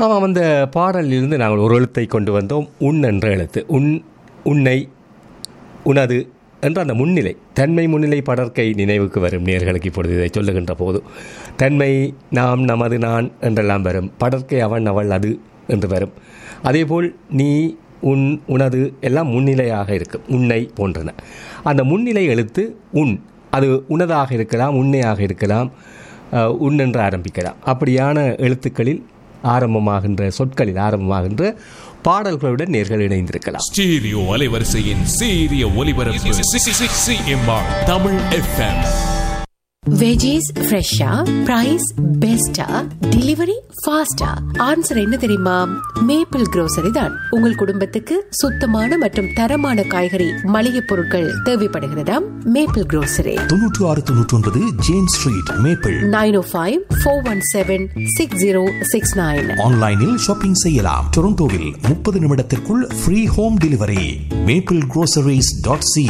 ஆமாம் அந்த பாடலிலிருந்து நாங்கள் ஒரு எழுத்தை கொண்டு வந்தோம் உன் என்ற எழுத்து உன் உன்னை உனது என்ற அந்த முன்னிலை தன்மை முன்னிலை படற்கை நினைவுக்கு வரும் நேர்களுக்கு இப்பொழுது இதை சொல்லுகின்ற போது தன்மை நாம் நமது நான் என்றெல்லாம் வரும் படற்கை அவன் அவள் அது என்று வரும் அதேபோல் நீ உன் உனது எல்லாம் முன்னிலையாக இருக்கும் உன்னை போன்றன அந்த முன்னிலை எழுத்து உன் அது உனதாக இருக்கலாம் உன்னையாக இருக்கலாம் அஹ், உன் என்று ஆரம்பிக்கலாம் அப்படியான எழுத்துக்களில் ஆரம்பமாகின்ற சொற்களில் ஆரம்பமாகின்ற பாடல்களுடன் நேர்கள் இணைந்திருக்கலாம் ஸ்டீரியோ அலைவரிசையின் சீரிய ஒலிபரப்பு சிஎம்ஆர் தமிழ் எஃப்எம் வெஜிஸ் ஃப்ரெஷ்ஷா பிரைஸ் பெஸ்டா டெலிவரி ஃபாஸ்டா ஆன்சர் என்ன தெரியுமா மேப்பிள் grocery தான் உங்கள் குடும்பத்துக்கு சுத்தமான மற்றும் தரமான காய்கறி மளிகை பொருட்கள் தேவைப்படுகிறதாம் மேப்பிள் grocery தொன்னூற்று ஆறு தொன்னூற்றி ஒன்பது James Street Maple nine O five four one seven six zero six nine ஆன்லைனில் ஷாப்பிங் செய்யலாம் டொரண்டோவில் முப்பது நிமிடத்திற்குள் free home delivery Maple groceries.ca dot C